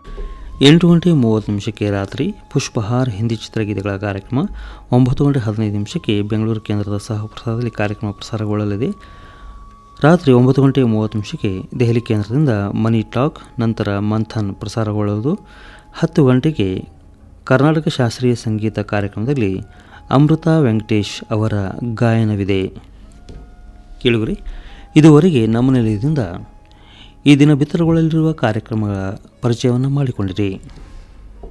ಎಂಟು ಗಂಟೆ ಮೂವತ್ತು ನಿಮಿಷಕ್ಕೆ ರಾತ್ರಿ ಪುಷ್ಪಹಾರ್ ಹಿಂದಿ ಚಿತ್ರಗೀತೆಗಳ ಕಾರ್ಯಕ್ರಮ ಒಂಬತ್ತು ಗಂಟೆ ಹದಿನೈದು ನಿಮಿಷಕ್ಕೆ ಬೆಂಗಳೂರು ಕೇಂದ್ರದ ಸಹ ಪ್ರಸಾರದಲ್ಲಿ ಕಾರ್ಯಕ್ರಮ ಪ್ರಸಾರಗೊಳ್ಳಲಿದೆ ರಾತ್ರಿ ಒಂಬತ್ತು ಗಂಟೆ ಮೂವತ್ತು ನಿಮಿಷಕ್ಕೆ ದೆಹಲಿ ಕೇಂದ್ರದಿಂದ ಮನಿ ಟಾಕ್ ನಂತರ ಮಂಥನ್ ಪ್ರಸಾರಗೊಳ್ಳುವುದು ಹತ್ತು ಗಂಟೆಗೆ ಕರ್ನಾಟಕ ಶಾಸ್ತ್ರೀಯ ಸಂಗೀತ ಕಾರ್ಯಕ್ರಮದಲ್ಲಿ ಅಮೃತ ವೆಂಕಟೇಶ್ ಅವರ ಗಾಯನವಿದೆ ಕೇಳುಗರೆ ಇದುವರೆಗೆ ನಮ್ಮ ನಿಲಯದಿಂದ ಈ ದಿನ ಬಿತ್ತರಗೊಳ್ಳಲಿರುವ ಕಾರ್ಯಕ್ರಮಗಳ ಪರಿಚಯವನ್ನು ಮಾಡಿಕೊಂಡಿರಿ